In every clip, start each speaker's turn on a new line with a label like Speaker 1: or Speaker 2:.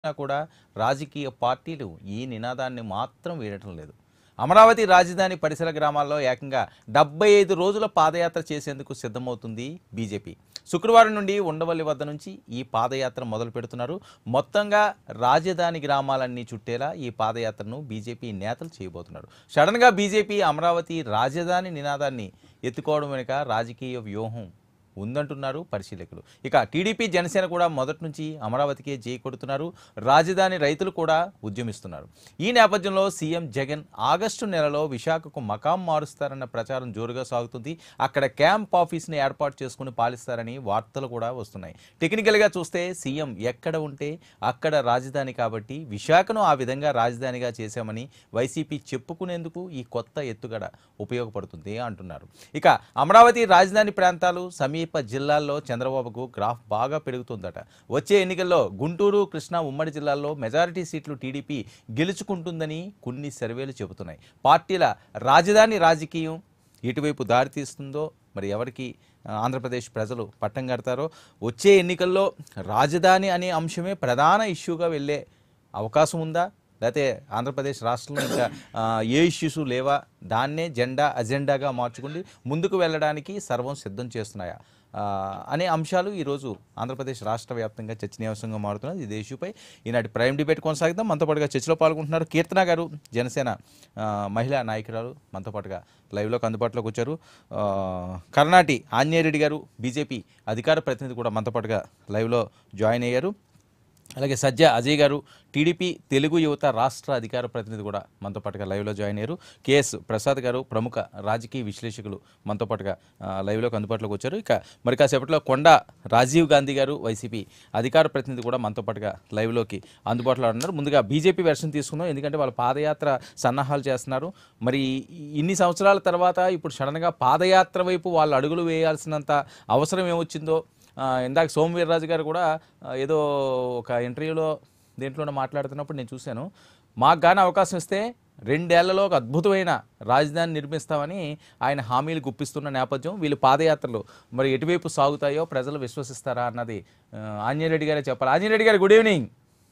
Speaker 1: అయినా కూడా రాజకీయ పార్టీలు ఈ నినాదాన్ని మాత్రం వీడటం లేదు అమరావతి రాజధాని పరిసర గ్రామాల్లో ఏకంగా డెబ్బై ఐదు రోజుల పాదయాత్ర చేసేందుకు సిద్ధమవుతుంది బీజేపీ శుక్రవారం నుండి ఉండవల్లి వద్ద నుంచి ఈ పాదయాత్ర మొదలు పెడుతున్నారు మొత్తంగా రాజధాని గ్రామాలన్నీ చుట్టేలా ఈ పాదయాత్రను బీజేపీ నేతలు చేయబోతున్నారు సడన్గా బీజేపీ అమరావతి రాజధాని నినాదాన్ని ఎత్తుకోవడం వెనుక రాజకీయ వ్యూహం ఉందంటున్నారు పరిశీలకులు ఇక టీడీపీ జనసేన కూడా మొదటి నుంచి అమరావతికే జై కొడుతున్నారు రాజధాని రైతులు కూడా ఉద్యమిస్తున్నారు ఈ నేపథ్యంలో సీఎం జగన్ ఆగస్టు నెలలో విశాఖకు మకాం మారుస్తారన్న ప్రచారం జోరుగా సాగుతుంది అక్కడ క్యాంప్ ఆఫీస్ని ఏర్పాటు చేసుకుని పాలిస్తారని వార్తలు కూడా వస్తున్నాయి టెక్నికల్గా చూస్తే సీఎం ఎక్కడ ఉంటే అక్కడ రాజధాని కాబట్టి విశాఖను ఆ విధంగా రాజధానిగా చేశామని వైసీపీ చెప్పుకునేందుకు ఈ కొత్త ఎత్తుగడ ఉపయోగపడుతుంది అంటున్నారు ఇక అమరావతి రాజధాని ప్రాంతాలు సమీప జిల్లాల్లో చంద్రబాబుకు గ్రాఫ్ బాగా పెరుగుతుందట వచ్చే ఎన్నికల్లో గుంటూరు కృష్ణా ఉమ్మడి జిల్లాల్లో మెజారిటీ సీట్లు టీడీపీ గెలుచుకుంటుందని కొన్ని సర్వేలు చెబుతున్నాయి పార్టీల రాజధాని రాజకీయం ఎటువైపు దారితీస్తుందో మరి ఎవరికి ఆ, ఆంధ్రప్రదేశ్ ప్రజలు పట్టం కడతారో వచ్చే ఎన్నికల్లో రాజధాని అనే అంశమే ప్రధాన ఇష్యూగా వెళ్ళే అవకాశం ఉందా లేకపోతే ఆంధ్రప్రదేశ్ రాష్ట్రంలో ఇంకా ఆ, ఏ ఇష్యూస్ లేవా దాన్నే జెండా అజెండాగా మార్చుకుని ముందుకు వెళ్ళడానికి సర్వం సిద్ధం చేస్తున్నాయా ఆ, అనే అంశాలు ఈరోజు ఆంధ్రప్రదేశ్ రాష్ట్ర వ్యాప్తంగా చర్చనీయాంశంగా మారుతున్నది ఇదే ఇష్యూపై ఈనాటి ప్రైమ్ డిబేట్ కొనసాగిద్దాం మనతో పాటుగా చర్చలో పాల్గొంటున్నారు కీర్తన గారు జనసేన ఆ, మహిళా నాయకురాలు మనతో పాటుగా లైవ్లోకి అందుబాటులోకి వచ్చారు ఆ, కర్ణాటి ఆంజనేయరెడ్డి గారు బీజేపీ అధికార ప్రతినిధి కూడా మనతో పాటుగా లైవ్లో జాయిన్ అయ్యారు అలాగే సజ్జ అజయ్ గారు టీడీపీ తెలుగు యువత రాష్ట్ర అధికార ప్రతినిధి కూడా మనతో పాటుగా లైవ్లో జాయిన్ అయ్యారు కేఎస్ ప్రసాద్ గారు ప్రముఖ రాజకీయ విశ్లేషకులు మనతో పాటుగా ఆ, లైవ్లోకి అందుబాటులోకి వచ్చారు ఇక మరి కాసేపట్లో కొండ రాజీవ్ గాంధీ గారు వైసీపీ అధికార ప్రతినిధి కూడా మనతో పాటుగా లైవ్లోకి అందుబాటులో ఉన్నారు ముందుగా బీజేపీ వెర్షన్ తీసుకుందాం ఎందుకంటే వాళ్ళు పాదయాత్ర సన్నాహాలు చేస్తున్నారు మరి ఇన్ని సంవత్సరాల తర్వాత ఇప్పుడు సడన్గా పాదయాత్ర వైపు వాళ్ళు అడుగులు వేయాల్సినంత అవసరం ఏమొచ్చిందో ఆ, ఇందాక సోమవీర్రాజు గారు కూడా ఆ, ఏదో ఒక ఇంటర్వ్యూలో దేంట్లోనో మాట్లాడుతున్నప్పుడు నేను చూశాను మాకు కానీ అవకాశం ఇస్తే రెండేళ్లలో ఒక అద్భుతమైన రాజధాని నిర్మిస్తామని ఆయన హామీలు గుప్పిస్తున్న నేపథ్యం వీళ్ళు పాదయాత్రలు మరి ఎటువైపు సాగుతాయో ప్రజలు విశ్వసిస్తారా అన్నది ఆ, ఆంజనేయరెడ్డి గారే చెప్పాలి ఆంజనేయరెడ్డి గారు గుడ్ ఈవినింగ్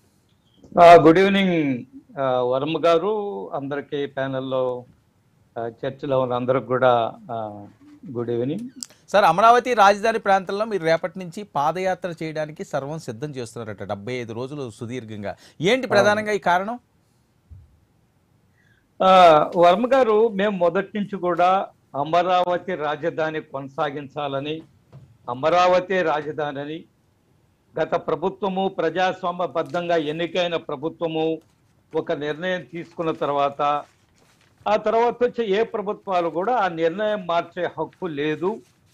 Speaker 2: ఆ, గుడ్ ఈవినింగ్ ఆ, వర్మ గారు అందరికీ ప్యానెల్లో ఆ, చర్చలో ఉన్న అందరికి కూడా ఆ, గుడ్ ఈవినింగ్
Speaker 1: సార్ అమరావతి రాజధాని ప్రాంతంలో మీరు రేపటి నుంచి పాదయాత్ర చేయడానికి సర్వం సిద్ధం చేస్తున్నారట డెబ్బై ఐదు రోజులు సుదీర్ఘంగా ఏంటి ప్రధానంగా ఈ కారణం
Speaker 2: ఆ, వర్మ గారు మేము మొదటి నుంచి కూడా అమరావతి రాజధాని కొనసాగించాలని అమరావతి రాజధాని అని గత ప్రభుత్వము ప్రజాస్వామ్యబద్ధంగా ఎన్నికైన ప్రభుత్వము ఒక నిర్ణయం తీసుకున్న తర్వాత ఆ తర్వాత వచ్చే ఏ ప్రభుత్వాలు కూడా ఆ నిర్ణయం మార్చే హక్కు లేదు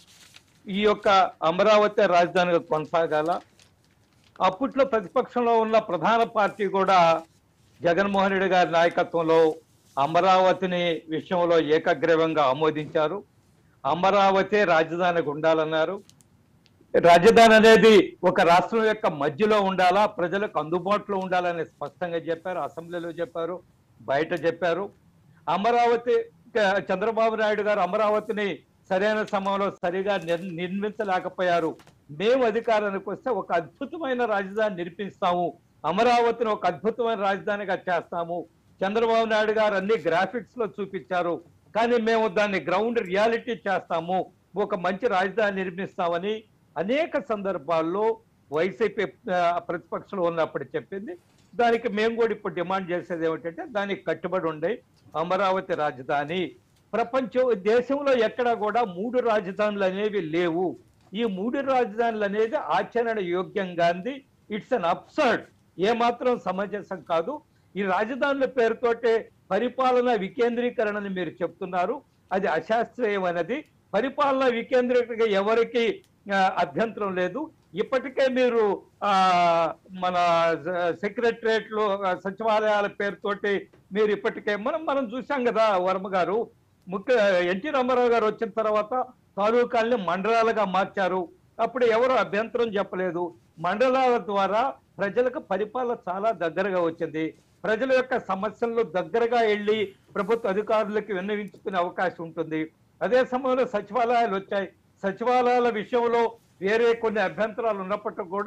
Speaker 2: ఈ యొక్క అమరావతి రాజధానిగా కొనసాగాల అప్పట్లో ప్రతిపక్షంలో ఉన్న ప్రధాన పార్టీ కూడా జగన్మోహన్ రెడ్డి గారి నాయకత్వంలో అమరావతిని విషయంలో ఏకగ్రీవంగా ఆమోదించారు అమరావతి రాజధానికి ఉండాలన్నారు రాజధాని అనేది ఒక రాష్ట్రం యొక్క మధ్యలో ఉండాలా ప్రజలకు అందుబాటులో ఉండాలని స్పష్టంగా చెప్పారు అసెంబ్లీలో చెప్పారు బయట చెప్పారు అమరావతి క- చంద్రబాబు నాయుడు గారు అమరావతిని సరైన సమయంలో సరిగా నిర్- నిర్మించలేకపోయారు మేము అధికారానికి వస్తే ఒక అద్భుతమైన రాజధాని నిర్మిస్తాము అమరావతిని ఒక అద్భుతమైన రాజధానిగా చేస్తాము చంద్రబాబు నాయుడు గారు అన్ని గ్రాఫిక్స్ లో చూపించారు కానీ మేము దాన్ని గ్రౌండ్ రియాలిటీ చేస్తాము ఒక మంచి రాజధాని నిర్మిస్తామని అనేక సందర్భాల్లో వైసీపీ ఆ, ప్రతిపక్షంలో ఉన్నప్పుడు చెప్పింది దానికి మేము కూడా ఇప్పుడు డిమాండ్ చేసేది ఏమిటంటే దానికి కట్టుబడి ఉండే అమరావతి రాజధాని ప్రపంచం దేశంలో ఎక్కడా కూడా మూడు రాజధానులు అనేవి లేవు ఈ మూడు రాజధానులు అనేది ఆచరణ యోగ్యంగాంది ఇట్స్ అన్ అప్సర్డ్ ఏమాత్రం సమంజసం కాదు ఈ రాజధానుల పేరుతోటే పరిపాలన వికేంద్రీకరణని మీరు చెప్తున్నారు అది అశాస్త్రీయమైనది పరిపాలన వికేంద్రీకరణ ఎవరికి ఆ, అభ్యంతరం లేదు ఇప్పటికే మీరు ఆ మన సెక్రటరియట్లు సచివాలయాల పేరుతోటి మీరు ఇప్పటికే మనం మనం చూసాం కదా వర్మ గారు ముఖ్య ఎన్టీ రామారావు గారు వచ్చిన తర్వాత తాలూకాల్ని మండలాలుగా మార్చారు అప్పుడు ఎవరు అభ్యంతరం చెప్పలేదు మండలాల ద్వారా ప్రజలకు పరిపాలన చాలా దగ్గరగా వచ్చింది ప్రజల యొక్క సమస్యలను దగ్గరగా వెళ్ళి ప్రభుత్వ అధికారులకు విన్నవించుకునే అవకాశం ఉంటుంది అదే సమయంలో సచివాలయాలు వచ్చాయి సచివాలయాల విషయంలో వేరే కొన్ని అభ్యంతరాలు ఉన్నప్పటికీ కూడా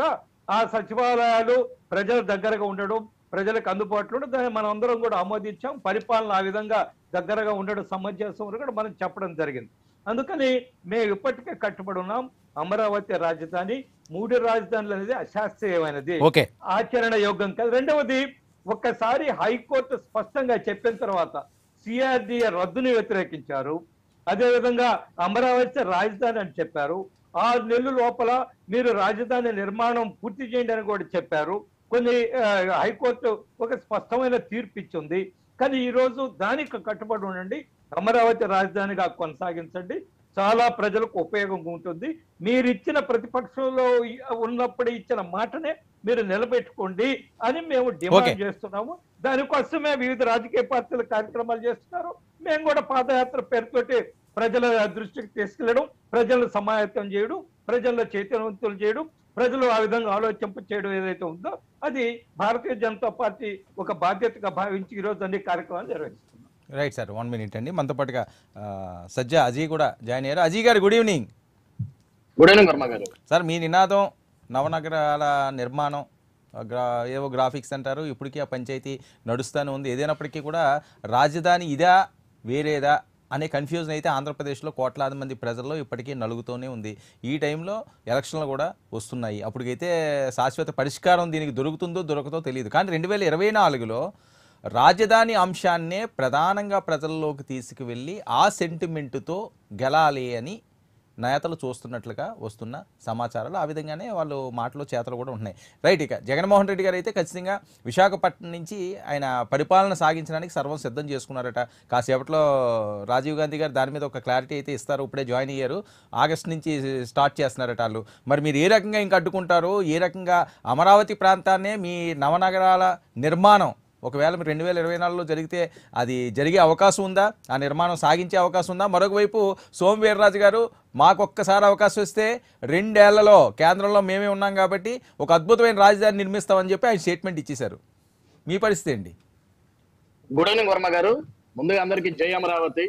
Speaker 2: ఆ సచివాలయాలు ప్రజల దగ్గరగా ఉండడం ప్రజలకు అందుబాటులో ఉండడం దాన్ని మనం అందరం కూడా ఆమోదించాం పరిపాలన ఆ విధంగా దగ్గరగా ఉండడం సమంజసం అని కూడా మనం చెప్పడం జరిగింది అందుకని మేము ఇప్పటికే కట్టుబడి ఉన్నాం అమరావతి రాజధాని మూడు రాజధానులు అనేది అశాస్త్రీయమైనది
Speaker 1: ఓకే
Speaker 2: ఆచరణ యోగ్యం కాదు రెండవది ఒక్కసారి హైకోర్టు స్పష్టంగా చెప్పిన తర్వాత సిఆర్డిఏ రద్దుని వ్యతిరేకించారు అదేవిధంగా అమరావతి రాజధాని అని చెప్పారు ఆరు నెలల లోపల మీరు రాజధాని నిర్మాణం పూర్తి చేయండి అని కూడా చెప్పారు కొన్ని ఆ, హైకోర్టు ఒక స్పష్టమైన తీర్పు ఇచ్చింది కానీ ఈ రోజు దానికి కట్టుబడి ఉండండి అమరావతి రాజధానిగా కొనసాగించండి చాలా ప్రజలకు ఉపయోగం ఉంటుంది మీరు ఇచ్చిన ప్రతిపక్షంలో ఉన్నప్పుడు ఇచ్చిన మాటనే మీరు నిలబెట్టుకోండి అని మేము
Speaker 1: Okay.
Speaker 2: డిమాండ్ చేస్తున్నాము దానికోసమే వివిధ రాజకీయ పార్టీలు కార్యక్రమాలు చేస్తున్నారు మేము కూడా పాదయాత్ర పేరుతోటి ప్రజల దృష్టికి తీసుకెళ్లడం ప్రజలను సమాయత్తం చేయడం ప్రజల్లో చైతన్యవంతులు చేయడం ప్రజలు ఆ విధంగా ఆలోచింప చేయడం ఏదైతే ఉందో అది భారతీయ జనతా పార్టీ ఒక బాధ్యతగా భావించి ఈ రోజు అన్ని కార్యక్రమాలు నిర్వహిస్తున్నాం
Speaker 1: రైట్ సార్ వన్ మినిట్ అండి మనతో పాటుగా ఆ, సజ్జా అజయ్ కూడా జాయిన్ అయ్యారు అజయ్ గారు good evening
Speaker 3: good evening Varma గారు
Speaker 1: సార్ మీ నినాదం నవనగరాల నిర్మాణం గ్రా ఏవో గ్రాఫిక్స్ అంటారు ఇప్పటికీ ఆ పంచాయతీ నడుస్తూనే ఉంది ఏదైనప్పటికీ కూడా రాజధాని ఇదా వేరేదా అనే కన్ఫ్యూజన్ అయితే ఆంధ్రప్రదేశ్లో కోట్లాది మంది ప్రజల్లో ఇప్పటికీ నలుగుతూనే ఉంది ఈ టైంలో ఎలక్షన్లు కూడా వస్తున్నాయి అప్పటికైతే శాశ్వత పరిష్కారం దీనికి దొరుకుతుందో దొరకదో తెలియదు కానీ రెండు వేల ఇరవై నాలుగులో రాజధాని అంశాన్నే ప్రధానంగా ప్రజల్లోకి తీసుకువెళ్ళి ఆ సెంటిమెంటుతో గెలాలి అని నేతలు చూస్తున్నట్లుగా వస్తున్న సమాచారాలు ఆ విధంగానే వాళ్ళు మాటలు చేతలు కూడా ఉంటున్నాయి రైట్ ఇక జగన్మోహన్ రెడ్డి గారు అయితే ఖచ్చితంగా విశాఖపట్నం నుంచి ఆయన పరిపాలన సాగించడానికి సర్వం సిద్ధం చేసుకున్నారట కాసేపట్లో రాజీవ్ గాంధీ గారు దాని మీద ఒక క్లారిటీ అయితే ఇస్తారు ఇప్పుడే జాయిన్ అయ్యారు ఆగస్ట్ నుంచి స్టార్ట్ చేస్తున్నారట వాళ్ళు మరి మీరు ఏ రకంగా ఇంకా అడ్డుకుంటారు ఏ రకంగా అమరావతి ప్రాంతాన్నే మీ నవనగరాల నిర్మాణం ఒకవేళ మీరు రెండు వేల ఇరవై నాలుగులో జరిగితే అది జరిగే అవకాశం ఉందా ఆ నిర్మాణం సాగించే అవకాశం ఉందా మరొక వైపు సోము వీర్రాజు గారు మాకు ఒక్కసారి అవకాశం ఇస్తే రెండేళ్లలో కేంద్రంలో మేమే ఉన్నాం కాబట్టి ఒక అద్భుతమైన రాజధాని నిర్మిస్తామని చెప్పి ఆయన స్టేట్మెంట్ ఇచ్చేశారు మీ పరిస్థితి ఏంటి
Speaker 3: గుడ్ ఈవినింగ్ వర్మ గారు ముందుగా అందరికీ జై అమరావతి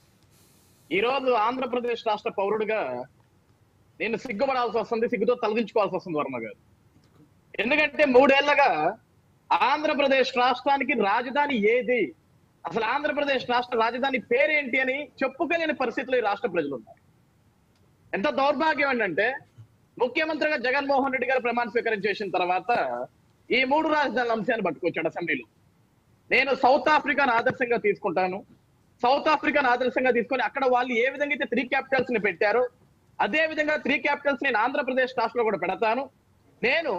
Speaker 3: ఈ రోజు ఆంధ్రప్రదేశ్ రాష్ట్ర పౌరుడిగా నేను సిగ్గుపడాల్సి వస్తుంది సిగ్గుతో తలదించుకోవాల్సి వస్తుంది వర్మ గారు ఎందుకంటే మూడేళ్లగా ఆంధ్రప్రదేశ్ రాష్ట్రానికి రాజధాని ఏది అసలు ఆంధ్రప్రదేశ్ రాష్ట్ర రాజధాని పేరేంటి అని చెప్పుకోలేని పరిస్థితిలో ఈ రాష్ట్ర ప్రజలు ఉన్నారు ఎంత దౌర్భాగ్యం ఏంటంటే ముఖ్యమంత్రిగా జగన్మోహన్ రెడ్డి గారు ప్రమాణ స్వీకారం చేసిన తర్వాత ఈ మూడు రాజధానుల అంశాన్ని పట్టుకొచ్చాడు అసెంబ్లీలో నేను సౌత్ ఆఫ్రికాను ఆదర్శంగా తీసుకుంటాను సౌత్ ఆఫ్రికాను ఆదర్శంగా తీసుకొని అక్కడ వాళ్ళు ఏ విధంగా అయితే త్రీ క్యాపిటల్స్ ని పెట్టారో అదే విధంగా త్రీ క్యాపిటల్స్ నేను ఆంధ్రప్రదేశ్ రాష్ట్రంలో కూడా పెడతాను నేను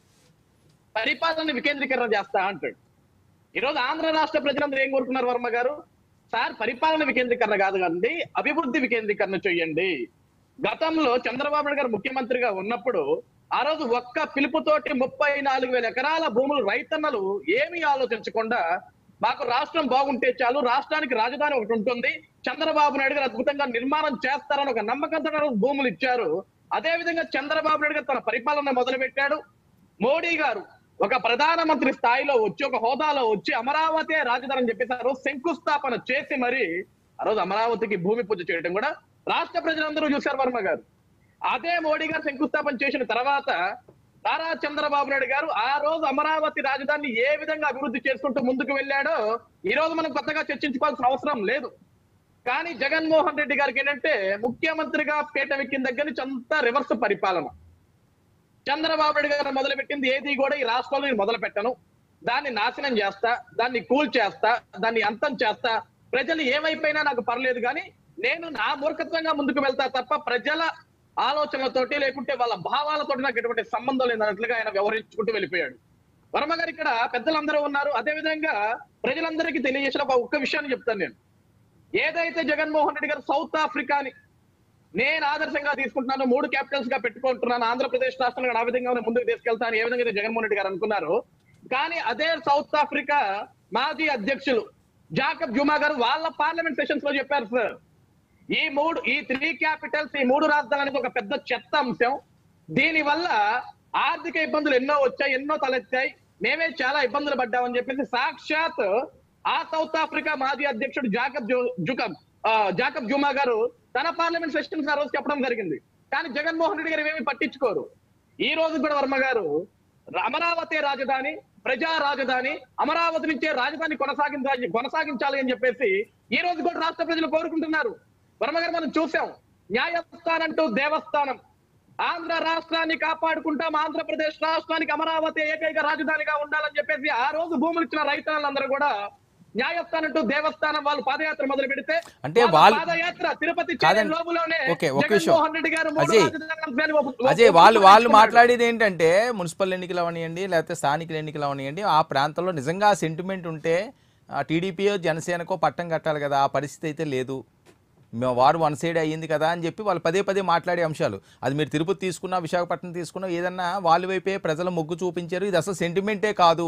Speaker 3: పరిపాలన వికేంద్రీకరణ చేస్తా అంటాడు ఈరోజు ఆంధ్ర రాష్ట్ర ప్రజలందరూ ఏం కోరుకున్నారు వర్మ గారు సార్ పరిపాలన వికేంద్రీకరణ కాదు కండి అభివృద్ధి వికేంద్రీకరణ చేయండి గతంలో చంద్రబాబు నాయుడు గారు ముఖ్యమంత్రిగా ఉన్నప్పుడు ఆ రోజు ఒక్క పిలుపుతోటి ముప్పై నాలుగు వేల ఎకరాల భూములు రైతన్నలు ఏమీ ఆలోచించకుండా మాకు రాష్ట్రం బాగుంటే చాలు రాష్ట్రానికి రాజధాని ఒకటి ఉంటుంది చంద్రబాబు నాయుడు గారు అద్భుతంగా నిర్మాణం చేస్తారని ఒక నమ్మకంతో ఆ రోజు భూములు ఇచ్చారు అదే విధంగా చంద్రబాబు నాయుడు గారు తన పరిపాలన మొదలు పెట్టాడు మోడీ గారు ఒక ప్రధానమంత్రి స్థాయిలో వచ్చి ఒక హోదాలో వచ్చి అమరావతి రాజధాని అని చెప్పేసి ఆ రోజు శంకుస్థాపన చేసి మరి ఆ రోజు అమరావతికి భూమి పూజ చేయడం కూడా రాష్ట్ర ప్రజలందరూ చూశారు వర్మ గారు అదే మోడీ గారు శంకుస్థాపన చేసిన తర్వాత నారా చంద్రబాబు నాయుడు గారు ఆ రోజు అమరావతి రాజధానిని ఏ విధంగా అభివృద్ధి చేసుకుంటూ ముందుకు వెళ్ళాడో ఈ రోజు మనం కొత్తగా చర్చించుకోవాల్సిన అవసరం లేదు కానీ జగన్మోహన్ రెడ్డి గారికి ఏంటంటే ముఖ్యమంత్రిగా పీట ఎక్కిన దగ్గర నుంచి అంతా రివర్స్ పరిపాలన చంద్రబాబు నాయుడు గారు మొదలు పెట్టింది ఏది కూడా ఈ రాష్ట్రంలో నేను మొదలు పెట్టను దాన్ని నాశనం చేస్తా దాన్ని కూల్ చేస్తా దాన్ని అంతం చేస్తా ప్రజలు ఏమైపోయినా నాకు పర్లేదు కానీ నేను నా మూర్ఖత్వంగా ముందుకు వెళ్తా తప్ప ప్రజల ఆలోచనలతోటి లేకుంటే వాళ్ళ భావాలతోటి నాకు ఎటువంటి సంబంధం లేదన్నట్లుగా ఆయన వ్యవహరించుకుంటూ వెళ్ళిపోయాడు వర్మ గారు ఇక్కడ పెద్దలందరూ ఉన్నారు అదే విధంగా ప్రజలందరికీ తెలియజేసిన ఒక ఒక్క విషయాన్ని చెప్తాను నేను ఏదైతే జగన్మోహన్ రెడ్డి గారు సౌత్ ఆఫ్రికాని నేను ఆదర్శంగా తీసుకుంటున్నాను మూడు క్యాపిటల్స్ గా పెట్టుకుంటున్నాను ఆంధ్రప్రదేశ్ రాష్ట్రంలో ఆ విధంగా నేను ముందుకు తీసుకెళ్తాను ఏ విధంగా అయితే జగన్మోహన్ రెడ్డి గారు అనుకున్నారు కానీ అదే సౌత్ ఆఫ్రికా మాజీ అధ్యక్షులు జాకబ్ జుమా గారు వాళ్ళ పార్లమెంట్ సెషన్స్ లో చెప్పారు సార్ ఈ మూడు ఈ త్రీ క్యాపిటల్స్ ఈ మూడు రాజధానులు అనేది ఒక పెద్ద చెత్త అంశం దీని వల్ల ఆర్థిక ఇబ్బందులు ఎన్నో వచ్చాయి ఎన్నో తలెత్తాయి మేమే చాలా ఇబ్బందులు పడ్డామని చెప్పేసి సాక్షాత్ ఆ సౌత్ ఆఫ్రికా మాజీ అధ్యక్షుడు జాకబ్ జు- జుకబ్ ఆ, జాకబ్ జుమా గారు తన పార్లమెంట్ సెషన్స్ ఆ రోజు చెప్పడం జరిగింది కానీ జగన్మోహన్ రెడ్డి గారు ఏమీ పట్టించుకోరు ఈ రోజు కూడా వర్మ గారు అమరావతి రాజధాని ప్రజా రాజధాని అమరావతి నుంచే రాజధాని కొనసాగించాలి కొనసాగించాలి అని చెప్పేసి ఈ రోజు కూడా రాష్ట్ర ప్రజలు కోరుకుంటున్నారు వర్మ గారు మనం చూసాం న్యాయస్థానం టు దేవస్థానం ఆంధ్ర రాష్ట్రాన్ని కాపాడుకుంటాం ఆంధ్రప్రదేశ్ రాష్ట్రానికి అమరావతి ఏకైక రాజధానిగా ఉండాలని చెప్పేసి ఆ రోజు భూములు ఇచ్చిన రైతులందరూ కూడా న్యాయస్థానం టు దేవస్థానం వాళ్ళు పాదయాత్ర మొదలు పెడితే
Speaker 1: అంటే
Speaker 3: వాళ్ళ
Speaker 1: వాళ్ళు-
Speaker 3: పాదయాత్ర తిరుపతి
Speaker 1: కాదండి.
Speaker 3: చేరే లోపులోనే
Speaker 1: ఓకే, ఒక్క విషయం.
Speaker 3: జగన్మోహన్ రెడ్డి గారు మూడు
Speaker 1: అజయ్,
Speaker 3: రాజధానుల అంశాన్ని ఒప్పు-
Speaker 1: అజయ్
Speaker 3: ఒప్పు-
Speaker 1: వాళ్ళు వాళ్ళు
Speaker 3: ఒప్పుకున్నాడు.
Speaker 1: మాట్లాడేది ఏంటంటే మున్సిపల్ ఎన్నికలు అవనియండి లేకపోతే స్థానిక ఎన్నికలు అవనియండి ఆ ప్రాంతంలో నిజంగా సెంటిమెంట్ ఉంటే ఆ టీడీపీయో జనసేనకో పట్టం కట్టాలి కదా ఆ పరిస్థితి అయితే లేదు మేము వారు వన్ సైడ్ అయ్యింది కదా అని చెప్పి వాళ్ళు పదే పదే మాట్లాడే అంశాలు అది మీరు తిరుపతి తీసుకున్నా విశాఖపట్నం తీసుకున్నా ఏదన్నా వాళ్ళ వైపే ప్రజల మొగ్గు చూపించారు ఇది అసలు సెంటిమెంటే కాదు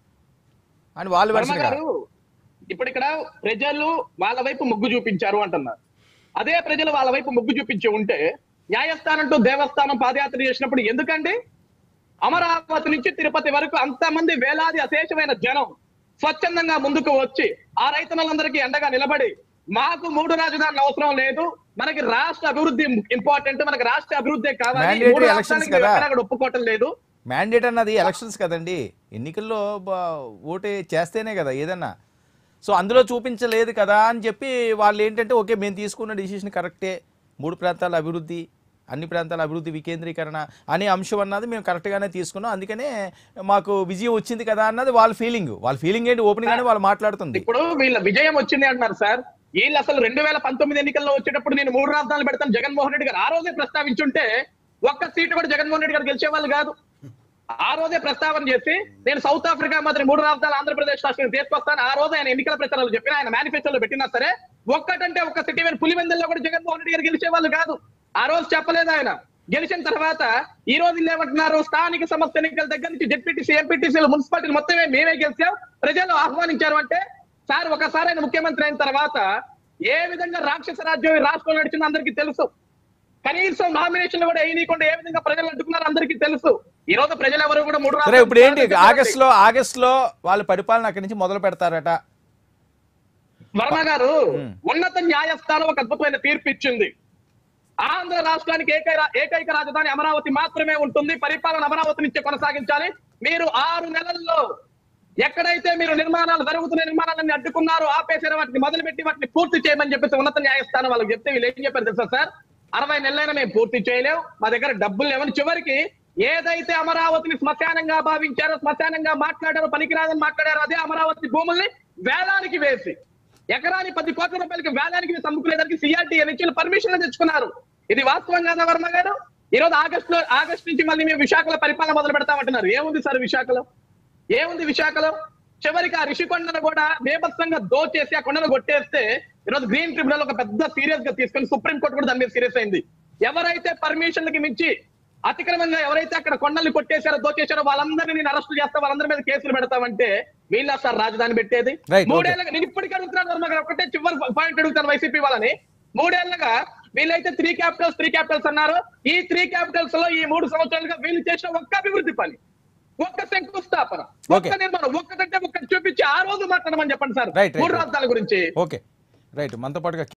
Speaker 1: అని వాళ్ళు
Speaker 3: వర్మ
Speaker 1: వెర్షన్
Speaker 3: గారు ఇప్పుడు ఇక్కడ ప్రజలు వాళ్ళ వైపు మొగ్గు చూపించారు అంటున్నారు అదే ప్రజలు వాళ్ళ వైపు మొగ్గు చూపించి ఉంటే న్యాయస్థానం టు దేవస్థానం పాదయాత్ర చేసినప్పుడు ఎందుకండి అమరావతి నుంచి తిరుపతి వరకు అంతమంది వేలాది అశేషమైన జనం స్వచ్ఛందంగా ముందుకు వచ్చి ఆ రైతులందరికీ అండగా నిలబడి మాకు మూడు రాజధానులు అవసరం లేదు మనకి రాష్ట్ర అభివృద్ధి ఇంపార్టెంట్ మనకి రాష్ట్ర అభివృద్ధి కావాలి
Speaker 1: Mandatory
Speaker 3: మూడు
Speaker 1: elections
Speaker 3: రాష్ట్రానికి
Speaker 1: కదా.
Speaker 3: ఎక్కడా కూడా ఒప్పుకోవటం లేదు
Speaker 1: మ్యాండేట్ అన్నది ఎలక్షన్స్ కదండి ఎన్నికల్లో బ- ఓటు చేస్తేనే కదా ఏదన్నా సో అందులో చూపించలేదు కదా అని చెప్పి వాళ్ళు ఏంటంటే ఓకే మేము తీసుకున్న డిసిషన్ కరెక్టే మూడు ప్రాంతాల అభివృద్ధి అన్ని ప్రాంతాల అభివృద్ధి వికేంద్రీకరణ అనే అంశం అన్నది మేము కరెక్ట్గానే తీసుకున్నాం అందుకనే మాకు విజయం వచ్చింది కదా అన్నది వాళ్ళ ఫీలింగ్ వాళ్ళ ఫీలింగ్ ఏంటి ఓపెన్ గానే వాళ్ళు మాట్లాడుతుంది
Speaker 3: ఇప్పుడు వీళ్ళ విజయం వచ్చింది అంటున్నారు సార్ వీళ్ళు అసలు రెండు వేల పంతొమ్మిది ఎన్నికల్లో వచ్చేటప్పుడు నేను మూడు రాజధానులు పెడతాను జగన్మోహన్ రెడ్డి గారు ఆ రోజే ప్రస్తావించుంటే ఒక్క సీటు కూడా జగన్మోహన్ రెడ్డి గారు గెలిచేవాళ్ళు కాదు ఆ రోజే ప్రస్తావన చేసి నేను సౌత్ ఆఫ్రికా మాదిరి మూడు రాజధానులు ఆంధ్రప్రదేశ్ రాష్ట్రానికి తీసుకొస్తాను ఆ రోజు ఆయన ఎన్నికల ప్రచారాలు చెప్పిన ఆయన మేనిఫెస్టోలో పెట్టినా సరే ఒక్కటంటే ఒక్క సిటీ మీద పులివెందుల్లో కూడా జగన్మోహన్ రెడ్డి గారు గెలిచేవాళ్ళు కాదు ఆ రోజు చెప్పలేదు ఆయన గెలిచిన తర్వాత ఈ రోజు వీళ్ళు ఏమంటున్నారు స్థానిక సంస్థ ఎన్నికల దగ్గర నుంచి జెడ్పీటీసీ ఎంపీటీసీలు మున్సిపాలిటీలు మొత్తమే మేమే గెలిచాం ప్రజలు ఆహ్వానించారు అంటే సార్ ఒకసారి ఆయన ముఖ్యమంత్రి అయిన తర్వాత ఏ విధంగా రాక్షస రాజ్యం ఈ రాష్ట్రంలో నడిచిందో అందరికీ తెలుసు కనీసం నామినేషన్ కూడా వేయనీయకుండా ఏ విధంగా ప్రజలు అడ్డుకున్నారో అందరికీ తెలుసు ఈ రోజు ప్రజలు ఎవరు కూడా మూడు
Speaker 1: సరే
Speaker 3: రాష్ట్రాలు
Speaker 1: ఇప్పుడు ఏంటి
Speaker 3: కాదని
Speaker 1: ఆగస్ట్ లో ఆగస్ట్ లో వాళ్ళ పరిపాలన అక్కడి నుంచి మొదలు పెడతారట
Speaker 3: వర్మ గారు
Speaker 1: మ్మ్.
Speaker 3: ఉన్నత న్యాయస్థానం ఒక అద్భుతమైన తీర్పు ఇచ్చింది ఆంధ్ర రాష్ట్రానికి ఏకైక ఏకైక రాజధాని అమరావతి మాత్రమే ఉంటుంది పరిపాలన అమరావతి నుంచే కొనసాగించాలి మీరు ఆరు నెలల్లో ఎక్కడైతే మీరు నిర్మాణాలు జరుగుతున్న నిర్మాణాలన్నీ అడ్డుకున్నారో ఆపేసారో వాటిని మొదలుపెట్టి వాటిని పూర్తి చేయమని చెప్పేసి ఉన్నత న్యాయస్థానం వాళ్ళకి చెప్తే వీళ్ళు ఏం చెప్పారు తెలుసా సార్ అరవై నెలలైనా మేము పూర్తి చేయలేం మా దగ్గర డబ్బులు లేవని చివరికి ఏదైతే అమరావతిని శ్మశానంగా భావించారో శ్మశానంగా మాట్లాడారో పనికిరాదని మాట్లాడారో అదే అమరావతి భూముల్ని వేలానికి వేసి ఎకరాని పది కోట్ల రూపాయలకి వేలానికి వేసి అమ్ముకునేదానికి సిఆర్టీ నుంచి పర్మిషన్ తెచ్చుకున్నారు ఇది వాస్తవం కాదా వర్మ గారు ఈ రోజు ఆగస్ట్ లో ఆగస్ట్ నుంచి మళ్ళీ మేము విశాఖలో పరిపాలన మొదలు పెడతామంటున్నారు ఏముంది సార్ విశాఖలో ఏముంది విశాఖలో చివరికి ఆ రిషికొండను కూడా బేభత్సంగా దోచేసి ఆ కొండను కొట్టేస్తే ఈరోజు గ్రీన్ ట్రిబ్యునల్ ఒక పెద్ద సీరియస్ గా తీసుకొని సుప్రీం కోర్టు కూడా దాని మీద సీరియస్ అయింది ఎవరైతే పర్మిషన్లకి మించి అతిక్రమంగా ఎవరైతే అక్కడ కొండల్ని కొట్టేశారో దోచేశారో వాళ్ళందరినీ నేను అరెస్ట్ చేస్తా వాళ్ళందరి మీద కేసులు పెడతామంటే వీళ్ళ సార్ రాజధాని పెట్టేది
Speaker 1: Right, okay.
Speaker 3: మూడేళ్ళగా నేను ఇప్పటికీ అడుగుతున్నాను వర్మ గారు ఒకటే చివరి పాయింట్ అడుగుతాను వైసీపీ వాళ్ళని మూడేళ్లుగా వీళ్ళైతే త్రీ క్యాపిటల్స్ త్రీ క్యాపిటల్స్ అన్నారు ఈ త్రీ క్యాపిటల్స్ లో ఈ మూడు సంవత్సరాలుగా వీళ్ళు చేసిన ఒక్క అభివృద్ధి పని ఒక్క శంకుస్థాపన ఒక్క
Speaker 1: Okay.
Speaker 3: నిర్మాణం ఒక్కటంటే ఒక్కటి చూపించి ఆ రోజు మాట్లాడమని చెప్పండి సార్
Speaker 1: Right, right,
Speaker 3: మూడు
Speaker 1: right.
Speaker 3: రాజధానుల గురించి
Speaker 1: ఓకే రైట్ మనతో పాటుగా